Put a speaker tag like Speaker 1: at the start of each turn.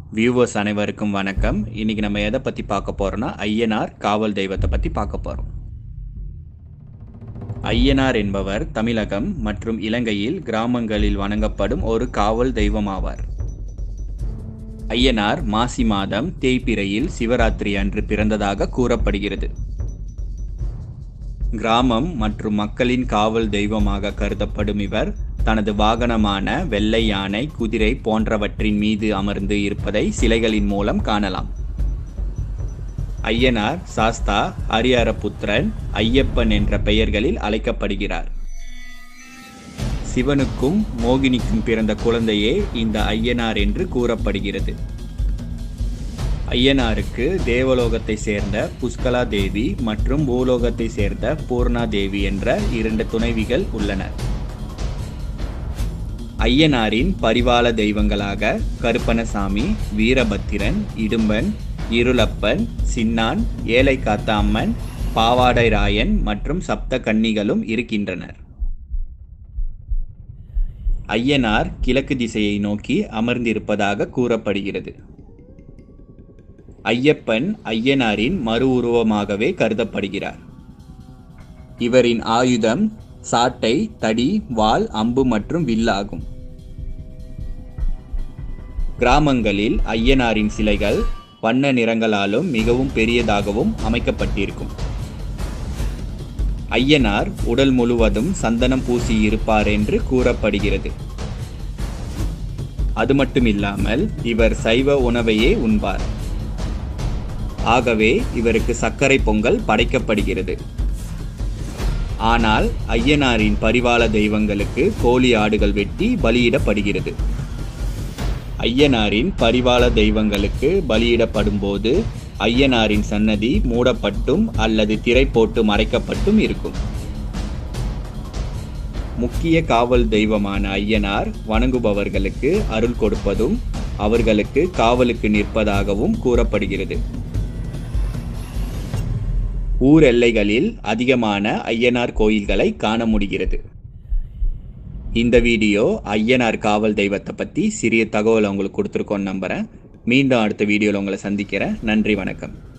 Speaker 1: viewers அனைவருக்கும் வணக்கம் இன்னைக்கு நம்ம எதை பற்றி பார்க்க போறோம்னா ஐயனார் காவல் தெய்வத்தை பற்றி பார்க்க போகிறோம் ஐயனார் என்பவர் தமிழகம் மற்றும் இலங்கையில் கிராமங்களில் வணங்கப்படும் ஒரு காவல் தெய்வமாவார் ஐயனார் மாசி மாதம் தேய்பிறையில் சிவராத்திரி அன்று பிறந்ததாக கூறப்படுகிறது கிராமம் மற்றும் மக்களின் காவல் தெய்வமாக கருதப்படும் இவர் தனது வாகனமான வெள்ளை யானை குதிரை போன்றவற்றின் மீது அமர்ந்து இருப்பதை சிலைகளின் மூலம் காணலாம் ஐயனார் சாஸ்தா ஹரிஹரபுத்திரன் ஐயப்பன் என்ற பெயர்களில் அழைக்கப்படுகிறார் சிவனுக்கும் மோகினிக்கும் பிறந்த குழந்தையே இந்த ஐயனார் என்று கூறப்படுகிறது ஐயனாருக்கு தேவலோகத்தை சேர்ந்த புஷ்கலா தேவி மற்றும் பூலோகத்தை சேர்ந்த பூர்ணா தேவி என்ற இரண்டு துணைவிகள் உள்ளனர் ஐயனாரின் பரிவாள தெய்வங்களாக கருப்பணசாமி வீரபத்திரன் இடும்பன் இருளப்பன் சின்னான் ஏலை காத்த அம்மன் பாவாடை ராயன் மற்றும் சப்த கன்னிகளும் இருக்கின்றனர் ஐயனார் கிழக்கு திசையை நோக்கி அமர்ந்திருப்பதாக கூறப்படுகிறது ஐயப்பன் ஐயனாரின் மறு உருவமாகவே கருதப்படுகிறார் இவரின் ஆயுதம் சாட்டை தடி வாள் அம்பு மற்றும் வில்லாகும் கிராமங்களில் ஐயனாரின் சிலைகள் வண்ண நிறங்களாலும் மிகவும் பெரியதாகவும் அமைக்கப்பட்டிருக்கும் ஐயனார் உடல் முழுவதும் சந்தனம் பூசி இருப்பார் என்று கூறப்படுகிறது அது மட்டுமில்லாமல் இவர் சைவ உணவையே உண்பார் ஆகவே இவருக்கு சர்க்கரை பொங்கல் படைக்கப்படுகிறது ஆனால் ஐயனாரின் பரிவாள தெய்வங்களுக்கு கோழி ஆடுகள் வெட்டி பலியிடப்படுகிறது ஐயனாரின் பரிவாள தெய்வங்களுக்கு பலியிடப்படும் போது ஐயனாரின் சன்னதி மூடப்பட்டும் அல்லது திரை போட்டு மறைக்கப்பட்டும் இருக்கும் முக்கிய காவல் தெய்வமான ஐயனார் வணங்குபவர்களுக்கு அருள் கொடுப்பதும் அவர்களுக்கு காவலுக்கு நிற்பதாகவும் கூறப்படுகிறது ஊர் எல்லைகளில் அதிகமான ஐயனார் கோயில்களை காண முடிகிறது இந்த வீடியோ ஐயனார் காவல் தெய்வத்தை பற்றி சிறிய தகவல் உங்களுக்கு கொடுத்துருக்கோன்னு நம்புகிறேன் மீண்டும் அடுத்த வீடியோவில் உங்களை சந்திக்கிறேன் நன்றி வணக்கம்